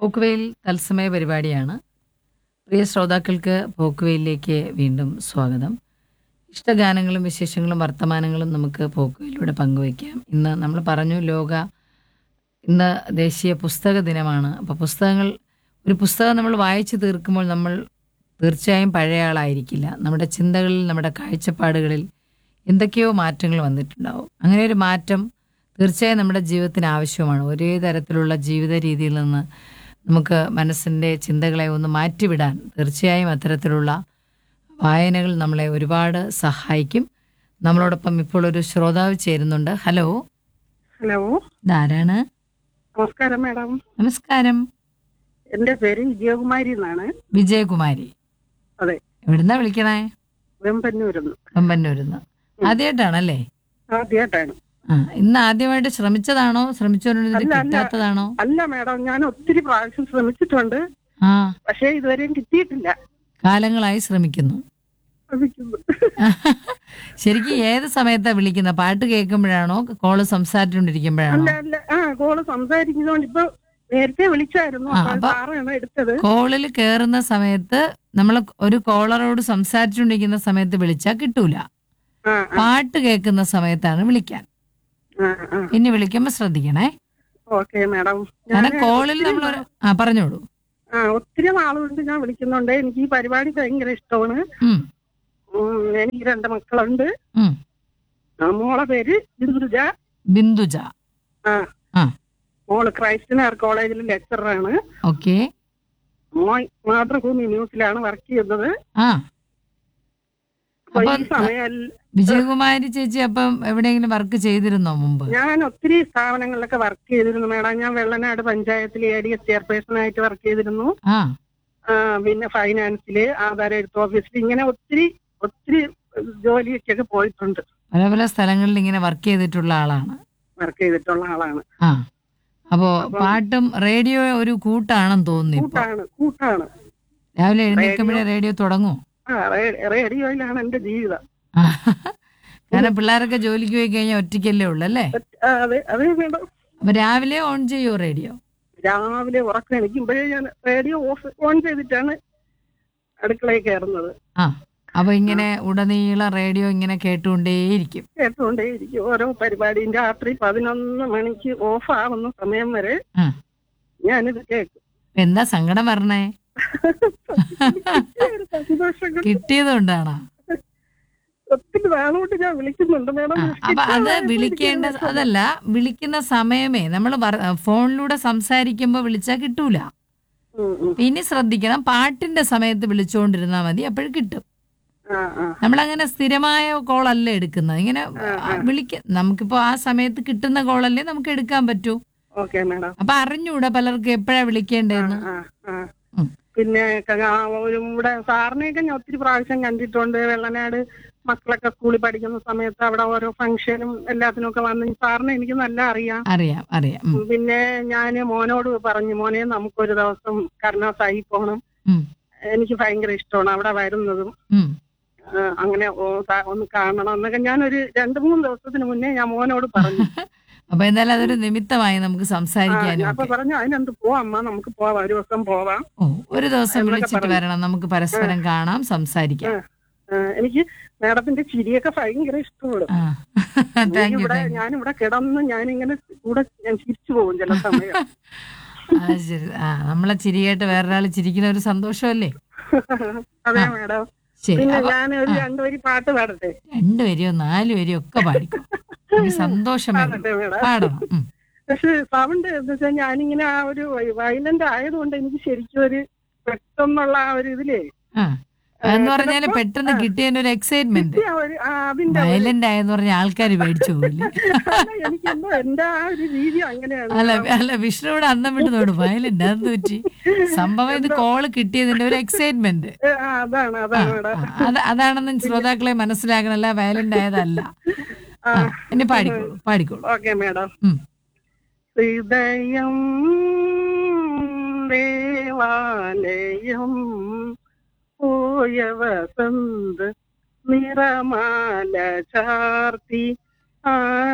പോക്കുവെയിൽ തത്സമയ പരിപാടിയാണ് പ്രിയ ശ്രോതാക്കൾക്ക് പോക്കുവെയിലേക്ക് വീണ്ടും സ്വാഗതം ഇഷ്ടഗാനങ്ങളും വിശേഷങ്ങളും വർത്തമാനങ്ങളും നമുക്ക് പോക്കുവെയിലൂടെ പങ്കുവയ്ക്കാം ഇന്ന് നമ്മൾ പറഞ്ഞു ലോക ഇന്ന് ദേശീയ പുസ്തക ദിനമാണ് അപ്പോൾ പുസ്തകങ്ങൾ ഒരു പുസ്തകം നമ്മൾ വായിച്ചു തീർക്കുമ്പോൾ നമ്മൾ തീർച്ചയായും പഴയ ആളായിരിക്കില്ല നമ്മുടെ ചിന്തകളിൽ നമ്മുടെ കാഴ്ചപ്പാടുകളിൽ എന്തൊക്കെയോ മാറ്റങ്ങൾ വന്നിട്ടുണ്ടാവും അങ്ങനെ ഒരു മാറ്റം തീർച്ചയായും നമ്മുടെ ജീവിതത്തിന് ആവശ്യമാണ് ഒരേ തരത്തിലുള്ള ജീവിത രീതിയിൽ നിന്ന് നമുക്ക് മനസ്സിൻ്റെ ചിന്തകളെ ഒന്ന് മാറ്റിവിടാൻ തീർച്ചയായും അത്തരത്തിലുള്ള വായനകൾ നമ്മളെ ഒരുപാട് സഹായിക്കും നമ്മളോടൊപ്പം ഇപ്പോൾ ഒരു ശ്രോതാവ് ചേരുന്നുണ്ട് ഹലോ ഹലോ ഇതാരാണ് നമസ്കാരം മാഡം നമസ്കാരം എന്റെ പേര് വിജയകുമാരി എന്നാണ് വിജയകുമാരി അതെ എവിടുന്നാ വിളിക്കണേ വെമ്പന്നൂരിന്ന് വെമ്പന്നൂരിന്ന് ആദ്യമായിട്ടാണല്ലേ ആദ്യമായിട്ടാണ് ആ ഇന്ന് ആദ്യമായിട്ട് ശ്രമിച്ചതാണോ ശ്രമിച്ചുകൊണ്ടിരുന്നത് അല്ല, അല്ല. കിട്ടാത്തതാണോ അല്ല മാഡം ഞാൻ ഒത്തിരി പ്രാവശ്യം ശ്രമിച്ചിട്ടുണ്ട് ആ പക്ഷേ ഇതുവരെയും കിട്ടിയിട്ടില്ല കാലങ്ങളായി ശ്രമിക്കുന്നു ശ്രമിക്കുന്നു ശരിക്കും ഏത് സമയത്താ വിളിക്കുന്ന പാട്ട് കേൾക്കുമ്പോഴാണോ കോള് സംസാരിച്ചുകൊണ്ടിരിക്കുമ്പോഴാണോ അല്ല അല്ല ആ കോള് സംസാരിക്കുന്നതുകൊണ്ട് ഇപ്പൊ നേരത്തെ വിളിച്ചായിരുന്നു ആ, അപ്പോൾ അപ്പൊ- സാറാണ് എടുത്തത് കോളിൽ കയറുന്ന സമയത്ത് നമ്മൾ ഒരു കോളറോട് സംസാരിച്ചുകൊണ്ടിരിക്കുന്ന സമയത്ത് വിളിച്ചാൽ കിട്ടൂല ആ ആ, പാട്ട് കേൾക്കുന്ന സമയത്താണ് വിളിക്കാൻ ആ ആ ഇനി വിളിക്കുമ്പോ ശ്രദ്ധിക്കണേ ഓക്കെ മാഡം കാരണം ഞാന് കോളിൽ ഒത്തിരി നമ്മൾ ആ പറഞ്ഞോളൂ ആ ഒത്തിരി നാളുകൊണ്ട് ഞാൻ വിളിക്കുന്നുണ്ട് എനിക്ക് ഈ പരിപാടി ഭയങ്കര ഇഷ്ടമാണ് ഉം, ഉം, എനിക്ക് രണ്ട് മക്കളുണ്ട് ഉം. ആ, മോളെ പേര് ബിന്ദുജ ബിന്ദുജ ആ ആ മോള് ക്രൈസ്റ്റ് നഗർ കോളേജിൽ ലെക്ചറാണ് ഓക്കെ മോൻ മാതൃഭൂമി ന്യൂസിലാണ് വർക്ക് ചെയ്യുന്നത് ആ അപ്പൊ അപ്പൊ ഈ സമയം വിജയകുമാരി ചേച്ചി അപ്പം എവിടെയെങ്കിലും വർക്ക് ചെയ്തിരുന്നോ മുമ്പ് ഞാൻ ഒത്തിരി സ്ഥാപനങ്ങളിലൊക്കെ വർക്ക് ചെയ്തിരുന്നു മേഡം ഞാൻ വെള്ളനാട് പഞ്ചായത്തിൽ എ ഡി എസ് ചെയർപേഴ്സൺ ആയിട്ട് വർക്ക് ചെയ്തിരുന്നു ആ ആ, പിന്നെ ഫൈനാൻസില് ആധാർ എഴുത്ത് ഓഫീസിൽ ഇങ്ങനെ ഒത്തിരി ഒത്തിരി ജോലിയൊക്കെ പോയിട്ടുണ്ട് പല പല സ്ഥലങ്ങളിൽ ഇങ്ങനെ വർക്ക് ചെയ്തിട്ടുള്ള ആളാണ് വർക്ക് ചെയ്തിട്ടുള്ള ആളാണ് ആ അപ്പോ അപ്പം- പാട്ടും റേഡിയോ ഒരു കൂട്ടാണെന്ന് തോന്നുന്നു ഇപ്പൊ കൂട്ടാണ് കൂട്ടാണ് രാവിലെ എഴുന്നേൽക്കുമ്പോഴേ റേഡിയോ തുടങ്ങും ആ റേ- റേഡിയോയിലാണ് എന്റെ ജീവിതം ആ. കാരണം പിള്ളേരൊക്കെ ജോലിക്ക് പോയി കഴിഞ്ഞാൽ ഒറ്റയ്ക്കല്ലേ ഉള്ളു അല്ലേ ആ, അതെ അതെ മേഡം അപ്പൊ രാവിലെ ഓൺ ചെയ്യോ റേഡിയോ രാവിലെ ഉറക്കം എണീക്കുമ്പോഴേ ഞാൻ റേഡിയോ ഓഫ് ഓൺ ചെയ്തിട്ടാണ് അടുക്കളയിൽ കയറുന്നത് ആ അപ്പൊ ഇങ്ങനെ ഉടനീളം റേഡിയോ ഇങ്ങനെ കേട്ടുകൊണ്ടേയിരിക്കും കേട്ടുകൊണ്ടേയിരിക്കും ഓരോ പരിപാടിയും രാത്രി പതിനൊന്ന് മണിക്ക് ഓഫ് ആവുന്ന സമയം വരെ ആ. ഞാനിത് കേൾക്കും എന്താ സങ്കടം പറഞ്ഞേ ഒരു സന്തോഷം കൊണ്ട് കിട്ടിയത് കൊണ്ടാണോ ഒത്തിരി നാളോട്ട് ഞാൻ വിളിക്കുന്നുണ്ട് മേഡം ആ, അപ്പൊ അത് വിളിക്കേണ്ട അതല്ല വിളിക്കുന്ന സമയമേ നമ്മൾ ഫോണിലൂടെ സംസാരിക്കുമ്പോ വിളിച്ചാൽ കിട്ടൂല ഉം, ഉം. ഇനി ശ്രദ്ധിക്കണം പാട്ടിന്റെ സമയത്ത് വിളിച്ചുകൊണ്ടിരുന്നാ മതി അപ്പോഴും കിട്ടും ആ, ആ. നമ്മളങ്ങനെ സ്ഥിരമായ കോളല്ല എടുക്കുന്നത് ഇങ്ങനെ വിളിക്ക നമുക്കിപ്പോ ആ സമയത്ത് കിട്ടുന്ന കോളല്ലേ നമുക്ക് എടുക്കാൻ പറ്റൂ ഓക്കെ മേഡം അപ്പൊ അറിഞ്ഞൂടാ പലർക്കും എപ്പോഴാ വിളിക്കേണ്ടതെന്ന് ആ, ആ. ഉം. പിന്നെ ക- ആ, ഒരു ഇവിടെ സാറിനെയൊക്കെ ഞാൻ ഒത്തിരി പ്രാവശ്യം കണ്ടിട്ടുണ്ട് വെള്ളനാട് മക്കളൊക്കെ സ്കൂളിൽ പഠിക്കുന്ന സമയത്ത് അവിടെ ഓരോ ഫംഗ്ഷനും എല്ലാത്തിനും ഒക്കെ വന്ന് സാറിനെ എനിക്ക് നല്ല അറിയാം അറിയാം അറിയാം ഉം, പിന്നെ ഞാൻ മോനോട് പറഞ്ഞു മോനെ നമുക്കൊരു ദിവസം കരുണാസായി പോകണം ഉം, എനിക്ക് ഭയങ്കര ഇഷ്ടമാണ് അവിടെ വരുന്നതും ഉം. ആ, അങ്ങനെ ഓ, സാ- ഒന്ന് കാണണം എന്നൊക്കെ ഞാനൊരു രണ്ടു മൂന്ന് ദിവസത്തിന് മുന്നേ ഞാൻ മോനോട് പറഞ്ഞു അപ്പൊ എന്തായാലും അതൊരു നിമിത്തമായി നമുക്ക് ആ, സംസാരിക്കാനും അപ്പൊ ഒക്കെ പറഞ്ഞു അതിനെന്ത് പോവാം അമ്മ നമുക്ക് പോവാം ഒരു ദിവസം പോവാം ഓ ഒരു ദിവസം എന്നൊക്കെ വിളിച്ചിട്ട് പറഞ്ഞു. വരണം നമുക്ക് പരസ്പരം കാണാം സംസാരിക്കാം ആ, എനിക്ക് മാഡത്തിന്റെ ചിരിയൊക്കെ ഭയങ്കര ഇഷ്ടമാണ് ആ താങ്ക് യു ഇവിടെ താങ്ക് യു ഞാനിവിടെ കിടന്ന് ഞാനിങ്ങനെ കൂടെ ഞാൻ ചിരിച്ചു പോകും ചില സമയം ആ ശരി ആ നമ്മളെ ചിരി കേട്ട് വേറൊരാൾ ചിരിക്കുന്ന ഒരു സന്തോഷമല്ലേ അതെ ആ. മാഡം ശരി പിന്നെ അപ്പൊ ഞാൻ ഒരു രണ്ടുപേരി പാട്ട് പാടട്ടെ രണ്ടുപേരെയോ നാലുപേരെയോ ഒക്കെ പാടിക്കും എനിക്ക് സന്തോഷം വരും പാടട്ടെ മാഡം പാടണം ഉം. പക്ഷെ സൗണ്ട് എന്ന് വെച്ചാൽ ഞാനിങ്ങനെ ആ ഒരു വയലന്റ് ആയതുകൊണ്ട് എനിക്ക് ശരിക്കും ഒരു പെട്ടെന്നുള്ള ആ ഒരു ഇതിലേ ആ എന്ന് പറഞ്ഞാല് ചിലപ്പോ- പെട്ടെന്ന് ആ. കിട്ടിയതിന്റെ ഒരു എക്സൈറ്റ്മെന്റ് കിട്ടിയ ഒരു ആ അതിന്റെ ഒരു- വയലന്റ് ആയെന്ന് പറഞ്ഞ ആൾക്കാർ പേടിച്ചു പോകില്ലേ അല്ല, എനിക്കെന്തോ എന്റെ ആ ഒരു രീതി അങ്ങനെയാണ് അല്ല അല്ല വിഷ്ണുവിടെ അന്നം വിട്ട് നോട് വയലന്റ് അത് പറ്റി സംഭവം ഇത് കോള് കിട്ടിയതിന്റെ ഒരു എക്സൈറ്റ്മെന്റ് ഏ, ആ, അതാണ് അതാണ് മാഡം അത് അതാണെന്ന് ശ്രോതാക്കളെ മനസ്സിലാക്കണല്ല വയലന്റ് ആയതല്ല ആ, ആ, ഇനി പാടിക്കോളൂ പാടിക്കോളൂ ഓക്കെ മാഡം ഉം. ഹൃദയം ദേവാലയം പോയ വസന്ത് നിറമാല ചാർത്തി ആ